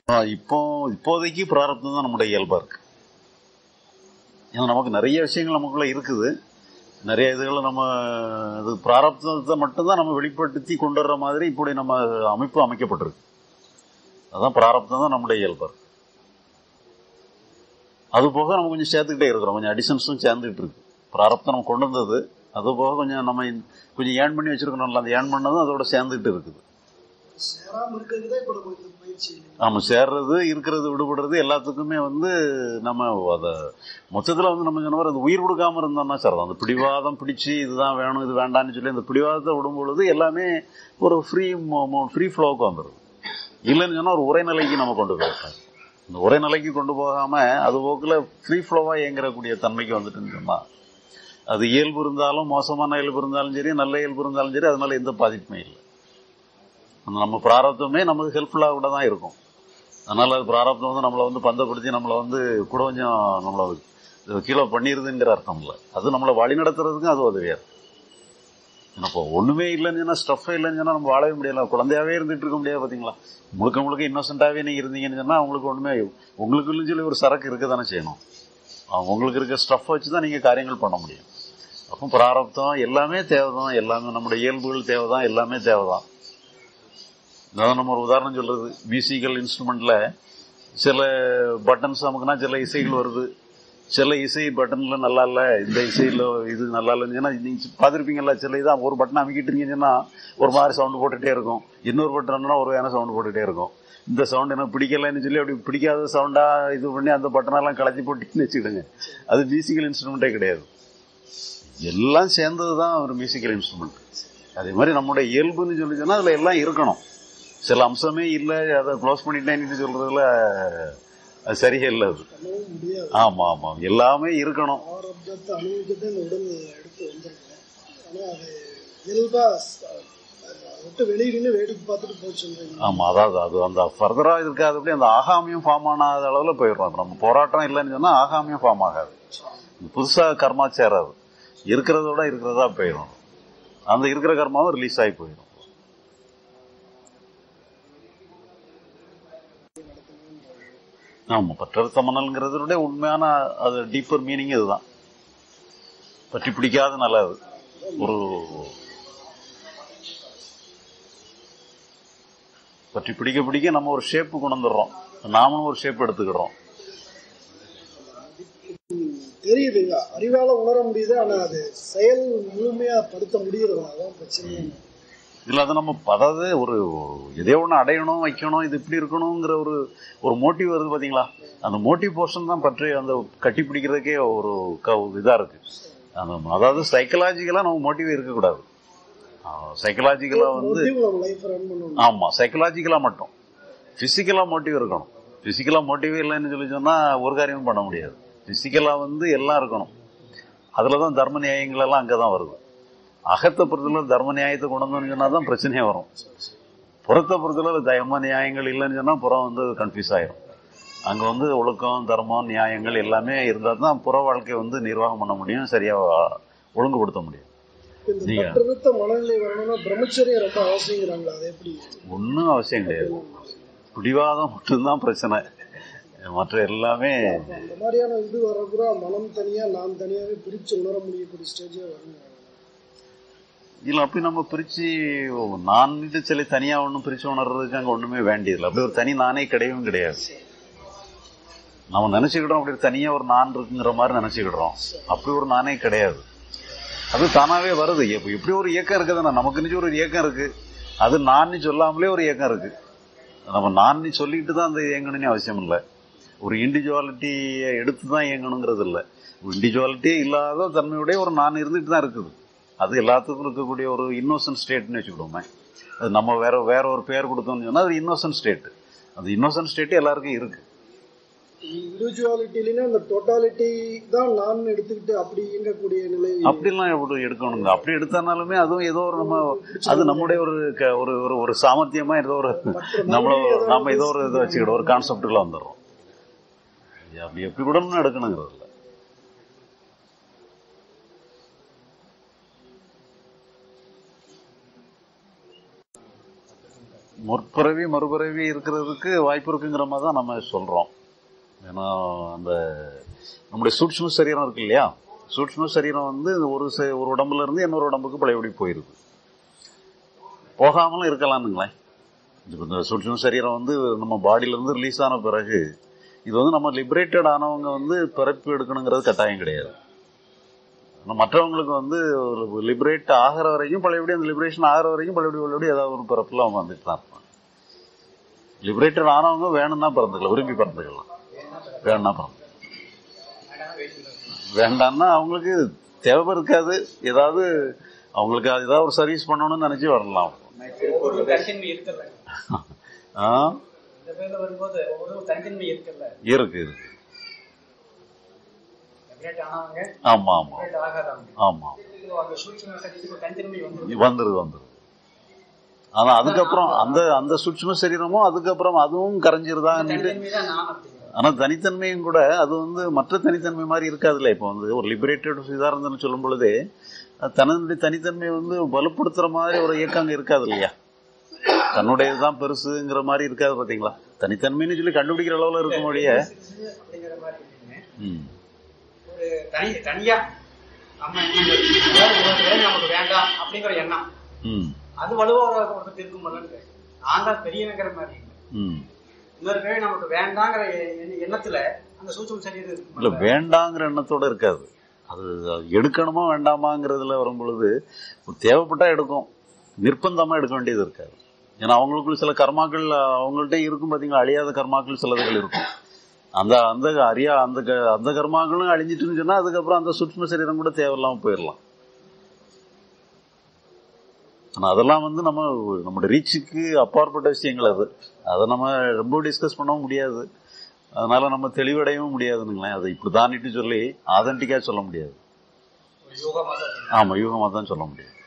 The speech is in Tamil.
ஆ, இப்போ இப்போதைக்கு பிராரப்தம் தான் நம்முடைய இயல்பா இருக்கு ஏன்னா நமக்கு நிறைய விஷயங்கள் நமக்குள்ள இருக்குது நிறைய இதுகளை நம்ம இது பிராரப்தத்தை மட்டும்தான் நம்ம வெளிப்படுத்தி கொண்டு வர்ற மாதிரி இப்படி நம்ம அமைப்பு அமைக்கப்பட்டிருக்கு அதான் பிராரப்தம் தான் நம்முடைய இயல்பா இருக்கு அது போக நம்ம கொஞ்சம் சேர்த்துக்கிட்டே இருக்கிறோம் கொஞ்சம் அடிஷன்ஸும் சேர்ந்துக்கிட்டு இருக்கு பிராரப்தம் நம்ம கொண்டு வந்தது அது போக கொஞ்சம் நம்ம இந்த- கொஞ்சம் ஏர்ன் பண்ணி வச்சிருக்கணும்ல அந்த ஏர்ன் பண்ணதும் அதோட சேர்ந்துக்கிட்டு இருக்குது சேராம இருக்கிறது தான் இப்ப நம்ம இந்த பயிற்சி நம்ம சேர்றது இருக்கிறது விடுபடுறது எல்லாத்துக்குமே வந்து நம்ம அதை மொத்தத்தில் வந்து நம்ம சொன்ன மாதிரி அந்த உயிர் கொடுக்காம இருந்தோம்னா சார் அந்த பிடிவாதம் பிடிச்சி இதுதான் வேணும் இது வேண்டாம்னு சொல்லி அந்த பிடிவாதத்தை விடும் பொழுது எல்லாமே ஒரு ஃப்ரீ ஃப்ரீ ஃப்ளோவுக்கு வந்துடும் இல்லைன்னு சொன்னால் ஒரு உரைநிலைக்கு நம்ம கொண்டு போயிட்டோம் இந்த உரைநிலைக்கு கொண்டு போகாம அது போக்கில் ஃப்ரீ ஃப்ளோவாக இயங்குறக்கூடிய தன்மைக்கு வந்துட்டுன்னு சொன்னால் அது இயல்பு இருந்தாலும் மோசமான இயல்பு இருந்தாலும் சரி நல்ல இயல்பு இருந்தாலும் சரி அதனால எந்த பாதிப்புமே இல்லை அந்த நம்ம பிராரப்தமே நமக்கு ஹெல்ப்ஃபுல்லாக கூட தான் இருக்கும் அதனால அது பிராரப்தம் வந்து நம்மளை வந்து பந்தப்படுத்தி நம்மளை வந்து கூட கொஞ்சம் நம்மளை இது கீழே பண்ணிடுதுங்கிற அர்த்தம் இல்லை அது நம்மளை வழி நடத்துறதுக்கும் அது உதவியா இருக்கு இப்போ ஒண்ணுமே இல்லைன்னு சொன்னா ஸ்டஃபே இல்லைன்னு சொன்னா நம்ம வாழவே முடியல குழந்தையாவே இருந்துட்டு இருக்க முடியாது பாத்தீங்களா முழுக்க முழுக்க இன்னோசென்ட்டாவே நீங்க இருந்தீங்கன்னு சொன்னா உங்களுக்கு ஒண்ணுமே உங்களுக்குன்னு சொல்லி ஒரு சரக்கு இருக்க தானே செய்யணும் அவங்க உங்களுக்கு இருக்க ஸ்டஃப் வச்சு தான் நீங்க காரியங்கள் பண்ண முடியும் அப்போ பிராரப்தம் எல்லாமே தேவைதான் எல்லாமே நம்முடைய இயல்புகள் தேவைதான் எல்லாமே தேவைதான் அதாவது நம்ம ஒரு உதாரணம் சொல்றது மியூசிக்கல் இன்ஸ்ட்ருமெண்ட்ல சில பட்டன்ஸ் நமக்குன்னா சில இசைகள் வருது சில இசை பட்டன்ல நல்லா இல்ல இந்த இசையில இது நல்லா இல்லைன்னு சொன்னா நீங்க பார்த்துருப்பீங்கல்ல சில இதான் ஒரு பட்டன் அமைக்கிட்டு இருக்கீங்கன்னா ஒரு மாதிரி சவுண்ட் போட்டுட்டே இருக்கும் இன்னொரு பட்டன்னா ஒரு வேணா சவுண்ட் போட்டுட்டே இருக்கும் இந்த சவுண்ட் எனக்கு பிடிக்கலன்னு சொல்லி அப்படி பிடிக்காத சவுண்டா இது பண்ணி அந்த பட்டனெல்லாம் கலத்தி போட்டுன்னு வச்சுக்கிடுங்க அது மியூசிக்கல் இன்ஸ்ட்ருமெண்ட்டே கிடையாது எல்லாம் சேர்ந்தது தான் ஒரு மியூசிக்கல் இன்ஸ்ட்ருமெண்ட் அதே மாதிரி நம்முடைய இயல்புன்னு சொல்லி சொன்னா அதுல எல்லாம் இருக்கணும் சில அம்சமே இல்லை அதை க்ளோஸ் பண்ணிட்டேன்னு சொல்றதுல அது சரியே இல்லை அது பண்ணவும் முடியாது ஆமா ஆமா எல்லாமே இருக்கணும் ஆரம்பத்தை அனுபவிக்கத்தான் இந்த உடல் எடுத்து வந்திருக்கேன் ஆனா அது இயல்பா ச- அதை விட்டு வெளியே நின்று வேடிக்கை பார்த்துட்டு போக சொல்றீங்க ஆமா அதாவது அது அந்த ஃபர்தரா இருக்காதபடி அந்த ஆகாமியம் ஃபார்ம் ஆனாத அளவுல போயிடும் இப்ப நம்ம போராட்டம் இல்லைன்னு சொன்னா ஆகாமியம் ஃபார்ம் ஆகாது புதுசா கர்மா சேராது இருக்கிறதோட இருக்கிறதா போயிடும் அந்த இருக்கிற கர்மாவும் ரிலீஸ் ஆகி போயிடும் ஆமா பற்றறுத்த மணல்ங்கிறதுடைய உண்மையான அது டீப்பர் மீனிங் இதுதான் பற்றி பிடிக்காத நல்லது ஒரு பற்றி பிடிக்க பிடிக்க நம்ம ஒரு ஷேப்பு கொண்டு வந்துடுறோம் நாமளும் ஒரு ஷேப் எடுத்துக்கிறோம் தெரியுது அறிவால உணர முடியுது ஆனா அது செயல் முழுமையா படுத்த முடியறது அதான் பிரச்சனை இதுல அது நம்ம அதாவது ஒரு எதையோ ஒன்று அடையணும் வைக்கணும் இது இப்படி இருக்கணுங்கிற ஒரு ஒரு மோட்டிவ் வருது பாத்தீங்களா அந்த மோட்டிவ் போர்ஷன் தான் பற்றி அந்த கட்டி பிடிக்கிறதுக்கே ஒரு க- இதா இருக்கு அந்த அதாவது சைக்கலாஜிக்கலா நம்ம மோட்டிவ் இருக்கக்கூடாது சைக்கலாஜிக்கலா வந்து மோட்டிவ் நம்ம லைஃப் ரன் பண்ணணும் ஆமா சைக்கலாஜிக்கலா மட்டும் பிசிக்கலா மோட்டிவ் இருக்கணும் பிசிக்கலா மோட்டிவ் இல்லைன்னு சொல்லி சொன்னா ஒரு காரியமும் பண்ண முடியாது பிசிக்கலா வந்து எல்லாம் இருக்கணும் அதுலதான் தர்ம நியாயங்கள் எல்லாம் அங்கதான் வருது அகத்தை பொறுத்தல தர்ம நியாயத்தை கொண்டு வந்தோம்னு சொன்னா தான் பிரச்சனையே வரும் புறத்தை பொறுத்தல தர்ம நியாயங்கள் இல்லைன்னு சொன்னா புறம் வந்து கன்ஃபியூஸ் ஆயிரும் அங்க வந்து ஒழுக்கம் தர்மம் நியாயங்கள் எல்லாமே இருந்தா தான் புற வாழ்க்கையை வந்து நிர்வாகம் பண்ண முடியும் சரியா ஒழுங்குபடுத்த முடியும் இந்த நீங்க- பற்றறுத்த மனநிலை வரணும்னா பிரம்மச்சரியம் ரொம்ப அவசியங்கிறாங்களா அது எப்படி ஒன்றும் அவசியம் கிடையாது பிடிவாதம் மட்டும்தான் பிரச்சனை மற்ற எல்லாமே அந்த மாதிரியான இது வரக்கூட மனம் தனியா நான் தனியாவே பிரிச்சு உணர முடியக்கூடிய ஸ்டேஜே வருங்க இல்ல அப்படி நம்ம பிரிச்சு நான் இது சில தனியா ஒண்ணும் பிரிச்சு உணர்றதுக்கு அங்க ஒண்ணுமே வேண்டியதில்லை அப்படி ஒரு தனி நானே கிடையவும் கிடையாது நம்ம நினைச்சுக்கிட்டோம் அப்படி தனியா ஒரு நான் இருக்குங்கிற மாதிரி நினைச்சுக்கிடுறோம் அப்படி ஒரு நானே கிடையாது அது தானாவே வருது இப்ப இப்படி ஒரு இயக்கம் இருக்குதுன்னா நமக்கு நிச்சயம் ஒரு இயக்கம் இருக்கு அது நான் சொல்லாமலே ஒரு இயக்கம் இருக்கு நம்ம நான் சொல்லிட்டு தான் அந்த இயங்கணும்னு அவசியம் இல்லை ஒரு இண்டிவிஜுவாலிட்டியை எடுத்து தான் இயங்கணுங்கிறது இல்லை இண்டிவிஜுவாலிட்டியே இல்லாத தன்மையுடைய ஒரு நான் இருந்துட்டு தான் இருக்குது அது எல்லாத்துக்கும் இருக்கக்கூடிய ஒரு இன்னோசன்ட் ஸ்டேட்னு வச்சுக்கிடுவோமே அது நம்ம வேற வேற ஒரு பேர் கொடுத்தோம்னு சொன்னா அது இன்னோசன்ட் ஸ்டேட் அந்த இன்னோசன்ட் ஸ்டேட் எல்லாருக்கும் இருக்கு இண்டிவிஜுவாலிட்டியில அந்த டோட்டாலிட்டி தான் நான் எடுத்துக்கிட்டு அப்படி இயங்கக்கூடிய நிலை அப்படிலாம் எப்படி எடுக்கணுங்க அப்படி எடுத்தானாலுமே அதுவும் ஏதோ ஒரு நம்ம அது நம்முடைய ஒரு க- ஒரு ஒரு ஒரு சாமர்த்தியமா ஏதோ ஒரு நம்மள நம்ம ஏதோ ஒரு இதை வச்சுக்கிடும் ஒரு கான்செப்டுக்குள்ள வந்துடுறோம் அப்படி எப்படி கூட எடுக்கணுங்கிறது இல்ல முற்பிறவி மறுபிறவி இருக்கிறதுக்கு வாய்ப்பு இருக்குங்கிற மாதிரி தான் நம்ம சொல்றோம் ஏன்னா அந்த நம்முடைய சூட்சும சரீரம் இருக்கு இல்லையா சூட்சும சரீரம் வந்து ஒரு ச- ஒரு உடம்புல இருந்து இன்னொரு உடம்புக்கு பழையபடி போயிருது போகாமலும் இருக்கலாம்னுங்களேன் இப்ப இந்த சூட்சும சரீரம் வந்து நம்ம பாடியில இருந்து ரிலீஸ் ஆன பிறகு இது வந்து நம்ம லிபரேட்டட் ஆனவங்க வந்து பிறப்பு எடுக்கணுங்கிறது கட்டாயம் கிடையாது ஆனா மற்றவங்களுக்கு வந்து ஒரு லிபரேட் ஆகிற வரைக்கும் பழையபடி அந்த லிபரேஷன் ஆகிற வரைக்கும் பழையபடி பழையபடி ஏதாவது ஒரு பிறப்புல அவங்க வந்துட்டு தான் இருப்பாங்க லிபரேட்டட் ஆனவங்க வேணும்னா பிறந்துக்கலாம் விரும்பி பிறந்துக்கலாம் வேணும்னா பிறந்து வேண்டாம்னா அவங்களுக்கு தேவை இருக்காது ஏதாவது அவங்களுக்கு அது ஏதாவது ஒரு சர்வீஸ் பண்ணணும்னு நினைச்சு வரலாம் ஒவ்வொரு தனித்தன்மை இருக்குல்ல ஆ இந்த பேர்ல வரும்போது ஒவ்வொரு தனித்தன்மை இருக்குல்ல இருக்கு இருக்கு செப்பரேட் ஆனவங்க ஆமா ஆமா செப்பரேட் ஆகாதவங்க ஆமா இது அந்த சூட்சும சக்திக்கு ஒரு தனித்தன்மை வந்து வந்துருது வந்துருது ஆனா அதுக்கப்புறம் அந்த அந்த சூட்சும சரீரமும் அதுக்கப்புறம் அதுவும் கரைஞ்சிருதான்ட்டு தனித்தன்மை தான் நான் அப்படிங்கிறேன் ஆனா தனித்தன்மையும் கூட அது வந்து மற்ற தனித்தன்மை மாதிரி இருக்காதுல்ல இப்போ வந்து ஒரு லிபரேட்டட் சிதார்த்தம் சொல்லும் பொழுதே அது தன்னுடைய தனித்தன்மை வந்து வலுப்படுத்துற மாதிரி ஒரு இயக்கம் அங்க இருக்காது இல்லையா தன்னுடையதுதான் பெருசுங்கிற மாதிரி இருக்காது பாத்தீங்களா தனித்தன்மைன்னு சொல்லி கண்டுபிடிக்கிற அளவுல இருக்கும் மொழிய அப்படிங்கிற மாதிரி இருக்குங்க ம் ஒரு தனி தனியா நம்ம எண்ணங்கள் அதாவது ஒரு வேலை நமக்கு வேண்டாம் அப்படிங்கிற எண்ணம் ம் அது வலுவா ஒரு ஒருத்தருக்கு இருக்கும் போலன்னு நான் தான் பெரியவங்கிற மாதிரி இல்லை. ம் இன்னொரு வேலை நமக்கு வேண்டாங்கிற எண்ண- எண்ணத்துல அந்த சூட்சும சரீரம் இல்ல இருக்கும் வேண்டாங்கிற எண்ணத்தோட இருக்காது அது அது எடுக்கணுமா வேண்டாமாங்கிறதுல வரும் பொழுது தேவைப்பட்டா எடுக்கும் நிர்பந்தமா எடுக்க வேண்டியது இருக்காது ஏன்னா அவங்களுக்குள்ள சில கர்மாக்கள் அவங்கள்ட்ட இருக்கும் பாத்தீங்களா அழியாத கர்மாக்கள் சிலதுகள் இருக்கும் அந்த அந்த அறியா அந்த க- அந்த கர்மாக்களும் அழிஞ்சிட்டுன்னு சொன்னா அதுக்கப்புறம் அந்த சூட்சும சரீரம் கூட தேவையில்லாம போயிடலாம் ஆனா அதெல்லாம் வந்து நம்ம நம்மளோட ரீச்சுக்கு அப்பாற்பட்ட விஷயங்கள் அது அதை நம்ம ரொம்ப டிஸ்கஸ் பண்ணவும் முடியாது அதனால நம்ம தெளிவடையவும் முடியாதுங்களேன் அதை இப்படிதான்ட்டு சொல்லி ஆதென்டிக்கா சொல்ல முடியாது ஒரு யோகமாக தான் ஆமா யூகமா தான் சொல்ல முடியும்